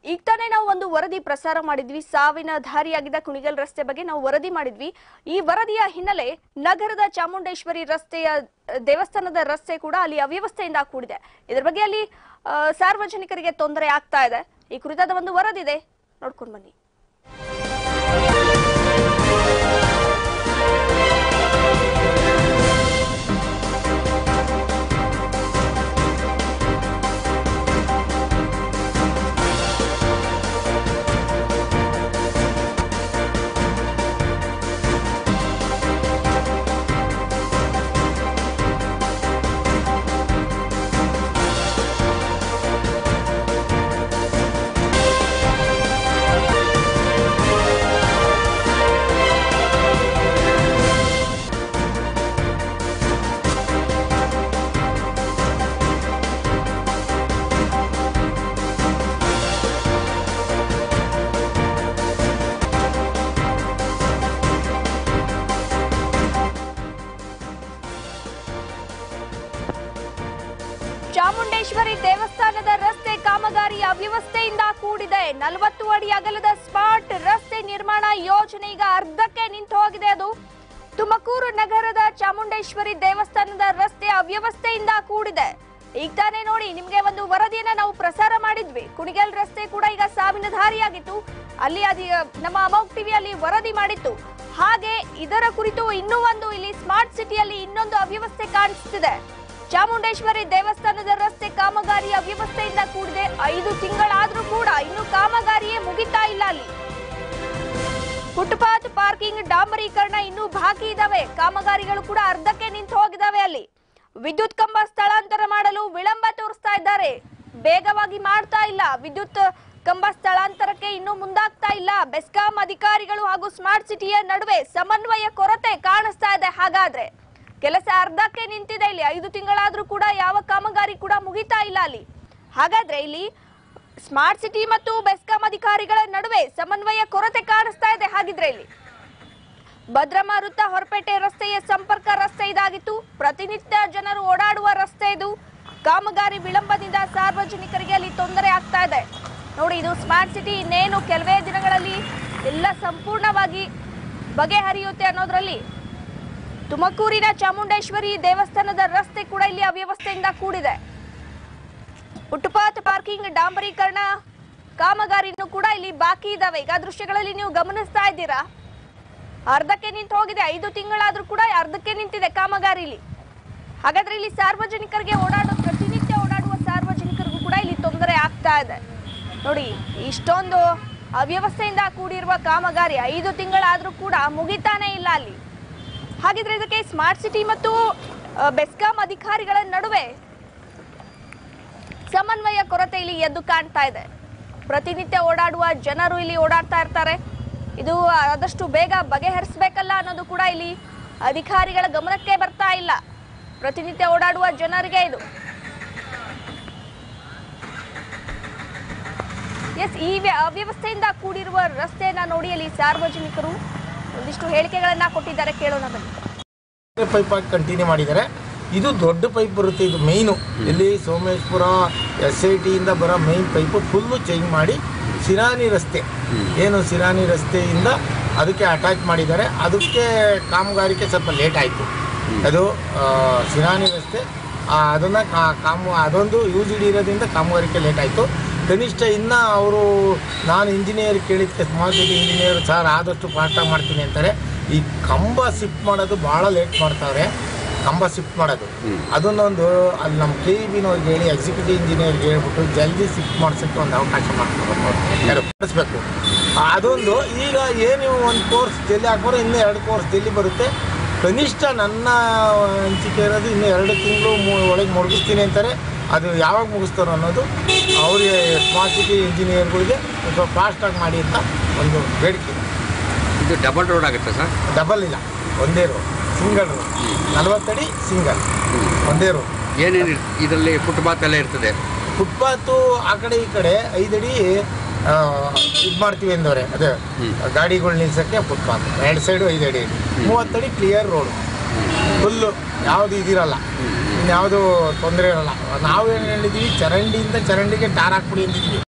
ಈಗ ತಾನೇ ನಾವು ಒಂದು ವರದಿ ಪ್ರಸಾರ ಮಾಡಿದ್ವಿ ಸಾವಿನ ದಾರಿಯಾಗಿದ್ದ ಕುಣಿಗಲ್ ರಸ್ತೆ ಬಗ್ಗೆ ನಾವು ವರದಿ ಮಾಡಿದ್ವಿ ಈ ವರದಿಯ ಹಿನ್ನೆಲೆ ನಗರದ ಚಾಮುಂಡೇಶ್ವರಿ ರಸ್ತೆಯ ಅಹ್, ದೇವಸ್ಥಾನದ ರಸ್ತೆ ಕೂಡ ಅಲ್ಲಿ ಅವ್ಯವಸ್ಥೆಯಿಂದ ಕೂಡಿದೆ ಇದರ ಬಗ್ಗೆ ಅಲ್ಲಿ ಅಹ್, ಸಾರ್ವಜನಿಕರಿಗೆ ತೊಂದರೆ ಆಗ್ತಾ ಇದೆ ಈ ಕುರಿತಾದ ಒಂದು ವರದಿ ಇದೆ ನೋಡ್ಕೊಂಡು ಬನ್ನಿ ಚಾಮುಂಡೇಶ್ವರಿ ದೇವಸ್ಥಾನದ ರಸ್ತೆ ಕಾಮಗಾರಿ ಅವ್ಯವಸ್ಥೆಯಿಂದ ಕೂಡಿದೆ ನಲವತ್ತು ಅಡಿ ಅಗಲದ ಸ್ಮಾರ್ಟ್ ರಸ್ತೆ ನಿರ್ಮಾಣ ಯೋಜನೆ ಈಗ ಅರ್ಧಕ್ಕೆ ನಿಂತು ಹೋಗಿದೆ ಅದು ತುಮಕೂರು ನಗರದ ಚಾಮುಂಡೇಶ್ವರಿ ದೇವಸ್ಥಾನದ ರಸ್ತೆ ಅವ್ಯವಸ್ಥೆಯಿಂದ ಕೂಡಿದೆ ಈಗ ತಾನೇ ನೋಡಿ ನಿಮ್ಗೆ ಒಂದು ವರದಿಯನ್ನ ನಾವು ಪ್ರಸಾರ ಮಾಡಿದ್ವಿ ಕುಣಿಗಲ್ ರಸ್ತೆ ಕೂಡ ಈಗ ಸಾವಿನ ದಾರಿಯಾಗಿತ್ತು ಅಲ್ಲಿ ಅದಿ ನಮ್ಮ ಅಮೌಕ್ ಟಿವಿಯಲ್ಲಿ ವರದಿ ಮಾಡಿತ್ತು ಹಾಗೆ ಇದರ ಕುರಿತು ಇನ್ನೂ ಒಂದು ಇಲ್ಲಿ ಸ್ಮಾರ್ಟ್ ಸಿಟಿಯಲ್ಲಿ ಇನ್ನೊಂದು ಅವ್ಯವಸ್ಥೆ ಕಾಣಿಸ್ತಿದೆ ಚಾಮುಂಡೇಶ್ವರಿ ದೇವಸ್ಥಾನದ ರಸ್ತೆ ಕಾಮಗಾರಿ ಅವ್ಯವಸ್ಥೆಯಿಂದ ಕೂಡಿದೆ ಐದು ತಿಂಗಳಾದ್ರೂ ಕೂಡ ಇನ್ನು ಕಾಮಗಾರಿಯೇ ಮುಗಿತಾ ಇಲ್ಲ ಅಲ್ಲಿ ಫುಟ್ಪಾತ್ ಪಾರ್ಕಿಂಗ್ ಡಾಂಬರೀಕರಣ ಇನ್ನೂ ಬಾಕಿ ಇದಾವೆ ಕಾಮಗಾರಿಗಳು ಕೂಡ ಅರ್ಧಕ್ಕೆ ನಿಂತು ಹೋಗಿದಾವೆ ಅಲ್ಲಿ ವಿದ್ಯುತ್ ಕಂಬ ಸ್ಥಳಾಂತರ ಮಾಡಲು ವಿಳಂಬ ತೋರಿಸ್ತಾ ಇದ್ದಾರೆ ಬೇಗವಾಗಿ ಮಾಡ್ತಾ ಇಲ್ಲ ವಿದ್ಯುತ್ ಕಂಬ ಸ್ಥಳಾಂತರಕ್ಕೆ ಇನ್ನೂ ಮುಂದಾಗ್ತಾ ಇಲ್ಲ ಬೆಸ್ಕಾಂ ಅಧಿಕಾರಿಗಳು ಹಾಗೂ ಸ್ಮಾರ್ಟ್ ಸಿಟಿಯ ನಡುವೆ ಸಮನ್ವಯ ಕೊರತೆ ಕಾಣಿಸ್ತಾ ಇದೆ ಹಾಗಾದ್ರೆ ಕೆಲಸ ಅರ್ಧಕ್ಕೆ ನಿಂತಿದೆ ಇಲ್ಲಿ ಐದು ತಿಂಗಳಾದ್ರೂ ಕೂಡ ಯಾವ ಕಾಮಗಾರಿ ಕೂಡ ಮುಗಿತಾ ಇಲ್ಲ ಅಲ್ಲಿ ಹಾಗಾದ್ರೆ ಇಲ್ಲಿ ಸ್ಮಾರ್ಟ್ ಸಿಟಿ ಮತ್ತು ಬೆಸ್ಕಾಂ ಅಧಿಕಾರಿಗಳ ನಡುವೆ ಸಮನ್ವಯ ಕೊರತೆ ಕಾಣಿಸ್ತಾ ಇದೆ ಹಾಗಿದ್ರೆ ಇಲ್ಲಿ ಭದ್ರಮ ವೃತ್ತ ಹೊರಪೇಟೆ ರಸ್ತೆಯ ಸಂಪರ್ಕ ರಸ್ತೆ ಇದಾಗಿತ್ತು ಪ್ರತಿನಿತ್ಯ ಜನರು ಓಡಾಡುವ ರಸ್ತೆ ಇದು ಕಾಮಗಾರಿ ವಿಳಂಬದಿಂದ ಸಾರ್ವಜನಿಕರಿಗೆ ಅಲ್ಲಿ ತೊಂದರೆ ಆಗ್ತಾ ಇದೆ ನೋಡಿ ಇದು ಸ್ಮಾರ್ಟ್ ಸಿಟಿ ಇನ್ನೇನು ಕೆಲವೇ ದಿನಗಳಲ್ಲಿ ಎಲ್ಲ ಸಂಪೂರ್ಣವಾಗಿ ಬಗೆಹರಿಯುತ್ತೆ ಅನ್ನೋದ್ರಲ್ಲಿ ತುಮಕೂರಿನ ಚಾಮುಂಡೇಶ್ವರಿ ದೇವಸ್ಥಾನದ ರಸ್ತೆ ಕೂಡ ಇಲ್ಲಿ ಅವ್ಯವಸ್ಥೆಯಿಂದ ಕೂಡಿದೆ ಫುಟ್ಪಾತ್ ಪಾರ್ಕಿಂಗ್ ಡಾಂಬರೀಕರಣ ಕಾಮಗಾರಿನೂ ಕೂಡ ಇಲ್ಲಿ ಬಾಕಿ ಇದಾವೆ ಈಗ ದೃಶ್ಯಗಳಲ್ಲಿ ನೀವು ಗಮನಿಸ್ತಾ ಇದ್ದೀರಾ ಅರ್ಧಕ್ಕೆ ನಿಂತು ಹೋಗಿದೆ ಐದು ತಿಂಗಳಾದ್ರೂ ಕೂಡ ಅರ್ಧಕ್ಕೆ ನಿಂತಿದೆ ಕಾಮಗಾರಿ ಇಲ್ಲಿ ಹಾಗಾದ್ರೆ ಇಲ್ಲಿ ಸಾರ್ವಜನಿಕರಿಗೆ ಓಡಾಡೋ ಪ್ರತಿನಿತ್ಯ ಓಡಾಡುವ ಸಾರ್ವಜನಿಕರಿಗೂ ಕೂಡ ಇಲ್ಲಿ ತೊಂದರೆ ಆಗ್ತಾ ಇದೆ ನೋಡಿ ಇಷ್ಟೊಂದು ಅವ್ಯವಸ್ಥೆಯಿಂದ ಕೂಡಿರುವ ಕಾಮಗಾರಿ ಐದು ತಿಂಗಳಾದ್ರೂ ಕೂಡ ಮುಗಿತಾನೇ ಇಲ್ಲ ಅಲ್ಲಿ ಹಾಗಿದ್ರೆ ಇದಕ್ಕೆ ಸ್ಮಾರ್ಟ್ ಸಿಟಿ ಮತ್ತು ಆ, ಬೆಸ್ಕಾಂ ಅಧಿಕಾರಿಗಳ ನಡುವೆ ಸಮನ್ವಯ ಕೊರತೆ ಇಲ್ಲಿ ಎದ್ದು ಕಾಣ್ತಾ ಇದೆ ಪ್ರತಿನಿತ್ಯ ಓಡಾಡುವ ಜನರು ಇಲ್ಲಿ ಓಡಾಡ್ತಾ ಇರ್ತಾರೆ ಇದು ಆದಷ್ಟು ಬೇಗ ಬಗೆಹರಿಸಬೇಕಲ್ಲ ಅನ್ನೋದು ಕೂಡ ಇಲ್ಲಿ ಅಧಿಕಾರಿಗಳ ಗಮನಕ್ಕೆ ಬರ್ತಾ ಇಲ್ಲ ಪ್ರತಿನಿತ್ಯ ಓಡಾಡುವ ಜನರಿಗೆ ಇದು ಎಸ್ ಈ ವ್ಯ- ಅವ್ಯವಸ್ಥೆಯಿಂದ ಕೂಡಿರುವ ರಸ್ತೆಯನ್ನ ನೋಡಿ ಅಲ್ಲಿ ಸಾರ್ವಜನಿಕರು ಒಂದಿಷ್ಟು ಹೇಳಿಕೆಗಳನ್ನ ಕೊಟ್ಟಿದ್ದಾರೆ ಕೇಳೋಣ ಬನ್ನಿ ಪೈಪ್ ಆಗಿ ಕಂಟಿನ್ಯೂ ಮಾಡಿದ್ದಾರೆ ಇದು ದೊಡ್ಡ ಪೈಪ್ ಬರುತ್ತೆ ಇದು ಮೇಯ್ನು ಇಲ್ಲಿ ಸೋಮೇಶ್ಪುರ ಎಸ್ ಐ ಟಿಯಿಂದ ಬರೋ ಮೇಯ್ನ್ ಪೈಪು ಫುಲ್ಲು ಚೇಂಜ್ ಮಾಡಿ ಸಿರಾನಿ ರಸ್ತೆ ಏನು ಸಿರಾನಿ ರಸ್ತೆಯಿಂದ ಅದಕ್ಕೆ ಅಟ್ಯಾಚ್ ಮಾಡಿದ್ದಾರೆ ಅದಕ್ಕೆ ಕಾಮಗಾರಿಕೆ ಸ್ವಲ್ಪ ಲೇಟ್ ಆಯಿತು ಅದು ಆ, ಸಿರಾನಿ ರಸ್ತೆ ಆ, ಅದನ್ನು ಕಾಮು ಅದೊಂದು ಯೂಸ್ ಇರೋದ್ರಿಂದ ಕಾಮಗಾರಿಕೆ ಲೇಟ್ ಆಯಿತು ಕನಿಷ್ಠ ಇನ್ನು ಅವರು ನಾನು ಇಂಜಿನಿಯರ್ ಕೇಳಿದ್ದಕ್ಕೆ ಸ್ಮಾರ್ಟ್ ಸಿಟಿ ಇಂಜಿನಿಯರ್ ಸರ್ ಆದಷ್ಟು ಫಾಸ್ಟಾಗಿ ಮಾಡ್ತೀನಿ ಅಂತಾರೆ ಈ ಕಂಬ ಶಿಫ್ಟ್ ಮಾಡೋದು ಭಾಳ ಲೇಟ್ ಮಾಡ್ತಾವ್ರೆ ಕಂಬ ಶಿಫ್ಟ್ ಮಾಡೋದು ಅದನ್ನೊಂದು ಅಲ್ಲಿ ನಮ್ಮ ಕೆ ಇ ಬಿನವ್ರಿಗೆ ಹೇಳಿ ಎಕ್ಸಿಕ್ಯೂಟಿವ್ ಇಂಜಿನಿಯರ್ಗೆ ಹೇಳ್ಬಿಟ್ಟು ಜಲ್ದಿ ಶಿಫ್ಟ್ ಮಾಡ್ಸೋಕ್ಕೆ ಒಂದು ಅವಕಾಶ ಮಾಡ್ಕೊಬೇಕು ಯಾರು ಮಾಡಿಸ್ಬೇಕು ಅದೊಂದು ಈಗ ಏನು ಒಂದು ಕೋರ್ಸ್ ಜಲ್ದಿ ಹಾಕೋರು ಇನ್ನೂ ಎರಡು ಕೋರ್ಸ್ ಜಲ್ದಿ ಬರುತ್ತೆ ಕನಿಷ್ಠ ನನ್ನ ಹಂಚಿಕೆ ಇರೋದು ಇನ್ನೂ ಎರಡು ತಿಂಗಳು ಒಳಗೆ ಮುಗಿಸ್ತೀನಿ ಅಂತಾರೆ ಅದು ಯಾವಾಗ ಮುಗಿಸ್ತಾರೋ ಅನ್ನೋದು ಅವರಿಗೆ ಸ್ಮಾರ್ಟ್ ಸಿಟಿ ಇಂಜಿನಿಯರ್ಗಳಿಗೆ ಸ್ವಲ್ಪ ಫಾಸ್ಟಾಗಿ ಮಾಡಿ ಅಂತ ಒಂದು ಬೇಡಿಕೆ ಇದು ಡಬಲ್ ರೋಡ್ ಆಗುತ್ತೆ ಸರ್ ಡಬಲ್ ಇಲ್ಲ ಒಂದೇ ರೋಡ್ ಸಿಂಗಲ್ ರೋಡ್ ನಲವತ್ತಡಿ ಸಿಂಗಲ್ ಒಂದೇ ರೋಡ್ ಏನೇನು ಇದರಲ್ಲಿ ಫುಟ್ಪಾತ್ ಎಲ್ಲ ಇರ್ತದೆ ಫುಟ್ಪಾತು ಆ ಕಡೆ ಈ ಕಡೆ ಐದಡಿ ಇದು ಮಾಡ್ತೀವಿ ಅಂದವ್ರೆ ಅದೇ ಹ್ಮ್. ಗಾಡಿಗಳು ನಿಲ್ಸಕ್ಕೆ ಫುಟ್ಪಾತ್ ಎರಡು ಸೈಡು ಐದಡಿ ಮೂವತ್ತಡಿ ಕ್ಲಿಯರ್ ರೋಡ್ ಫುಲ್ಲು ಯಾವುದು ಇದಿರಲ್ಲ ಇನ್ಯಾವುದು ತೊಂದರೆ ಇರಲ್ಲ ನಾವೇನು ಹೇಳಿದ್ವಿ ಚರಂಡಿಯಿಂದ ಚರಂಡಿಗೆ ಟಾರ್ ಹಾಕ್ಬಿಡಿ ಅಂದಿದ್ವಿ